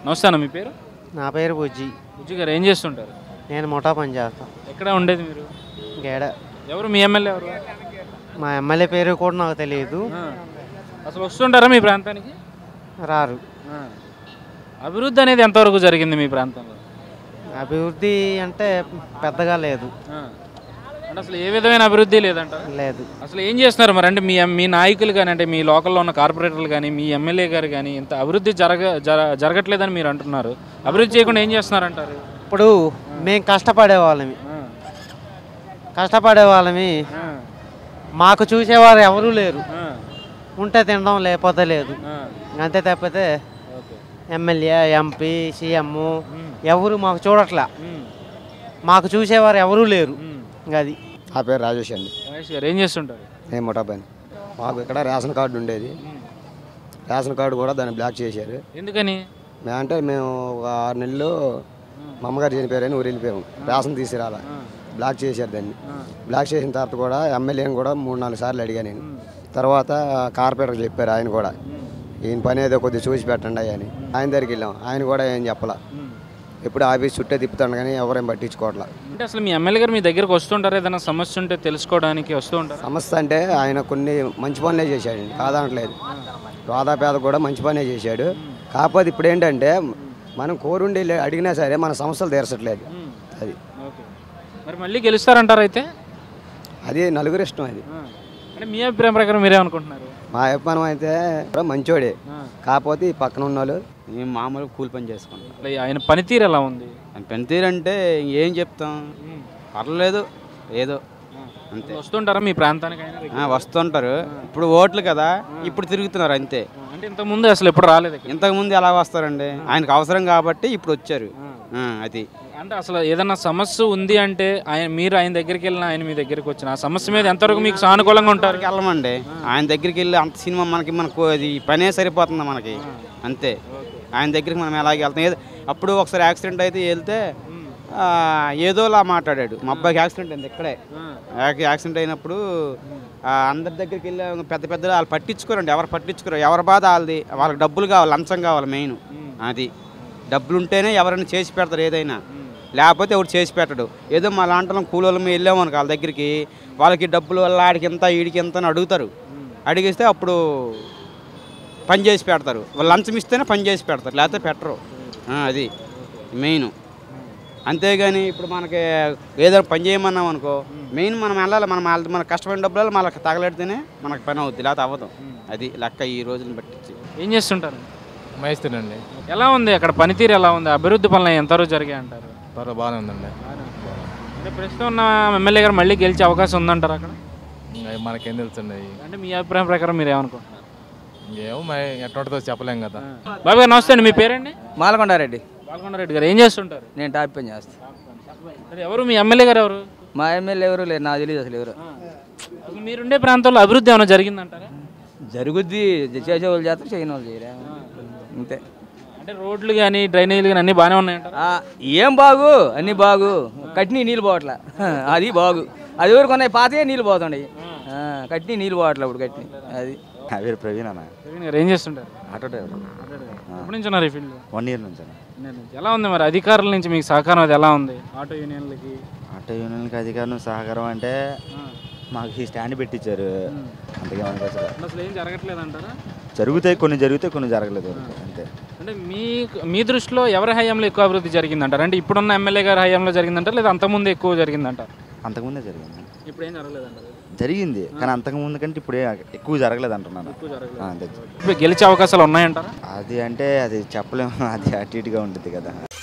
నమస్తే అన్న మీ పేరు నా పేరు బుజ్జి బుజ్జి గారు ఏం చేస్తుంటారు నేను ముఠా పని చేస్తాను ఎక్కడ ఉండేది మీరు గేడ ఎవరు మీ ఎమ్మెల్యే ఎవరు మా ఎమ్మెల్యే పేరు కూడా నాకు తెలియదు ఆ. అసలు వస్తుంటారా మీ ప్రాంతానికి రారు ఆ. అభివృద్ధి అనేది ఎంతవరకు జరిగింది మీ ప్రాంతంలో అభివృద్ధి అంటే పెద్దగా లేదు ఆ. అంటే అసలు ఏ విధమైన అభివృద్ధి లేదంట లేదు అసలు ఏం చేస్తున్నారు మరి అంటే మీ మీ నాయకులు కానీ అంటే మీ లోకల్లో ఉన్న కార్పొరేటర్లు కానీ మీ ఎమ్మెల్యే గారు కానీ ఇంత అభివృద్ధి జరగ జర- జరగట్లేదని మీరు అంటున్నారు అభివృద్ధి చేయకుండా ఏం చేస్తున్నారంటారు ఇప్పుడు మేము కష్టపడే వాళ్ళమి ఆ. కష్టపడే వాళ్ళమి ఆ. మాకు చూసేవారు ఎవరూ లేరు ఆ. ఉంటే తినడం లేకపోతే లేదు ఆ. అంతే తప్పితే ఓకే ఎమ్మెల్యే ఎంపీ సీఎం మ్మ్. ఎవరు మాకు చూడట్లా మ్మ్. మాకు చూసేవారు ఎవరూ లేరు మ్మ్. ఇంకా అది నా పేరు రాజేష్ అండి మహేష్ గారు ఏం చేస్తుంటారు నేను ముఠాబాని మాకు ఇక్కడ రేషన్ కార్డు ఉండేది రేషన్ కార్డు కూడా దాన్ని బ్లాక్ చేశారు ఎందుకని మేము అంటే మేము ఒక ఆరు నెలలు మా అమ్మగారు చనిపోయారని ఊరు వెళ్ళిపోయాము రేషన్ తీసుకురాలా బ్లాక్ చేశారు దాన్ని బ్లాక్ చేసిన తర్వాత కూడా ఎమ్మెల్యేని కూడా మూడు నాలుగు సార్లు అడిగా నేను తర్వాత కార్పొరేటర్ చెప్పారు ఆయన కూడా ఈయన పని ఏదో కొద్దిగా చూసి పెట్టండి అయ్యా అని ఆయన దగ్గరికి వెళ్ళాం ఆయన కూడా ఏం చెప్పలా ఎప్పుడు ఆఫీస్ చుట్టే తిప్పుతాడు కానీ ఎవరేం పట్టించుకోవట్లా అంటే అసలు మీ ఎమ్మెల్యే గారు మీ దగ్గరకు వస్తుంటారు ఏదైనా సమస్య ఉంటే తెలుసుకోవడానికి వస్తూ ఉంటారు సమస్య అంటే ఆయన కొన్ని మంచి పనులే చేశాడు కాదనట్లేదు రోదా పేద కూడా మంచి పనే చేశాడు కాకపోతే ఇప్పుడు ఏంటంటే మనం కోరుండి లే- అడిగినా సరే మన సమస్యలు తీర్చట్లేదు అది ఓకే మరి మళ్ళీ గెలుస్తారంటారు అయితే అది నలుగురు ఇష్టం అది ఆ. అంటే మీ అభిప్రాయం ప్రకారం మీరేమనుకుంటున్నారు మా అభిమానం అయితే కూడా మంచోడే కాకపోతే ఈ పక్కన ఉన్న వాళ్ళు మేము మామూలుగా కూలి పని చేసుకుంటాం అట్లా ఆయన పనితీరు ఎలా ఉంది అని పనితీరు అంటే ఏం చెప్తాం పర్లేదు ఏదో అంతే వస్తుంటారా మీ ప్రాంతానికి అయినా ఆ, వస్తుంటారు ఇప్పుడు ఓట్లు కదా ఇప్పుడు తిరుగుతున్నారు అంతే అంటే ఇంతకు ముందు అసలు ఎప్పుడు రాలేదు ఇక్కడ. ఇంతకుముందు ఎలా వస్తారండి ఆయనకు అవసరం కాబట్టి ఇప్పుడు వచ్చారు ఆ, అది అంటే అసలు ఏదన్నా సమస్య ఉంది అంటే ఆయన మీరు ఆయన దగ్గరికి వెళ్ళిన ఆయన మీ దగ్గరికి వచ్చిన ఆ సమస్య మీద ఎంతవరకు మీకు సానుకూలంగా ఉంటారు అక్కడికి వెళ్ళమండి ఆయన దగ్గరికి వెళ్ళి అంత సినిమా మనకి మనకు అది పనే సరిపోతుంది మనకి అంతే ఆయన దగ్గరికి మనం ఎలాగ వెళ్తాం ఏదో అప్పుడు ఒకసారి యాక్సిడెంట్ అయితే వెళ్తే ఆ, ఏదోలా మాట్లాడాడు మా అబ్బాయికి యాక్సిడెంట్ అయింది ఇక్కడే యాక్- యాక్సిడెంట్ అయినప్పుడు ఆ, అందరి దగ్గరికి వెళ్ళి పెద్ద పెద్ద వాళ్ళు పట్టించుకోరండి ఎవరు పట్టించుకోరు ఎవరి బాధ వాళ్ళది వాళ్ళకి డబ్బులు కావాలి లంచం కావాలి మెయిన్ అది డబ్బులు ఉంటేనే ఎవరైనా చేసి పెడతారు ఏదైనా లేకపోతే ఎవరు చేసి పెట్టడు ఏదో మా లాంటి కూలోళ్ళ మేము వెళ్ళామనుకో వాళ్ళ దగ్గరికి వాళ్ళకి డబ్బులు వల్ల ఆడికి ఎంత ఈడికి ఎంత అని అడుగుతారు అడిగిస్తే అప్పుడు పని చేసి పెడతారు వాళ్ళు లంచం ఇస్తేనే పని చేసి పెడతారు లేకపోతే పెట్టరు ఆ, అది మెయిన్ అంతేగాని ఇప్పుడు మనకి ఏదో పని చేయమన్నాం అనుకో మెయిన్ మనం వెళ్ళాలి మనం వాళ్ళ- మన కష్టపడిన డబ్బులు మనకి తగలెడితేనే మనకు పని అవుద్ది లేకపోతే అవ్వదు అది లెక్క ఈ రోజుని బట్టి ఏం చేస్తుంటారు మేస్త్రినండి ఎలా ఉంది అక్కడ పనితీరు ఎలా ఉంది అభివృద్ధి పనులు ఎంతవరకు జరిగాయి అంటారు పర్వ బాగానే ఉందండి అంటే ప్రస్తుతం ఉన్న ఎమ్మెల్యే గారు మళ్ళీ గెలిచే అవకాశం ఉందంటారు అక్కడ ఇంకా మనకేం తెలుసండి అంటే మీ అభిప్రాయం ప్రకారం మీరు ఏమనుకుంటున్నారు ఏమో మరి ఎట్టుంటుందో చెప్పలేం కదా బాబు గారు నమస్తే అండి మీ పేరండి మాలకొండారెడ్డి బాలకొండారెడ్డి గారు ఏం చేస్తుంటారు నేను టాప్ పని చేస్తాను అంటే ఎవరు మీ ఎమ్మెల్యే గారు ఎవరు మా ఎమ్మెల్యే ఎవరు లేరు నాకు తెలియదు అసలు ఎవరు అసలు మీరుండే ప్రాంతంలో అభివృద్ధి ఏమైనా జరిగిందంటారా జరుగుద్ది చేసే వాళ్ళు చేస్తారు చేయని వాళ్ళు చేయరా అంతే అంటే రోడ్లు కానీ డ్రైనేజీలు కానీ అన్నీ బాగానే ఉన్నాయంటారా ఆ, ఏం బాగు అన్ని బాగు కట్టిన నీళ్ళు పోవట్లా అది బాగు అది ఎవరు కొన్నాయి పాతయే నీళ్ళు పోతుండే కట్టిన నీళ్ళు పోవట్లే ఇప్పుడు కట్టిన అది నా పేరు ప్రవీణ్ అన్న ప్రవీణ్ గారు ఏం చేస్తుంటారు ఆటో డ్రైవర్ ఎప్పటి నుంచి ఉన్నారు ఈ ఫీల్డ్లో వన్ ఇయర్ నుంచి అన్న ఎలా ఉంది మరి అధికారుల నుంచి మీకు సహకారం అది ఎలా ఉంది ఆటో యూనియన్లకి ఆటో యూనియన్కి అధికారం సహకారం అంటే మాకు ఈ స్టాండ్ పెట్టించారు అంతగా మనకు అసలు అసలు ఏం జరగట్లేదు అంటారా జరుగుతాయి కొన్ని జరుగుతాయి కొన్ని జరగలేదు అంతే అంటే మీ మీ దృష్టిలో ఎవరి హయాంలో ఎక్కువ అభివృద్ధి జరిగిందంటారు అంటే ఇప్పుడున్న ఎమ్మెల్యే గారి హయాంలో జరిగిందంటారు లేదా అంతకుముందు ఎక్కువ జరిగిందంటారు అంతకుముందే జరిగింది ఇప్పుడు ఏం జరగలేదంటారు జరిగింది కానీ అంతకుముందు కంటే ఇప్పుడు ఎక్కువ జరగలేదు అంటున్నాను ఆ, అంతే ఇప్పుడు గెలిచే అవకాశాలు ఉన్నాయంటారా అది అంటే అది చెప్పలేము అది అటు ఇటుగా ఉంటుంది కదా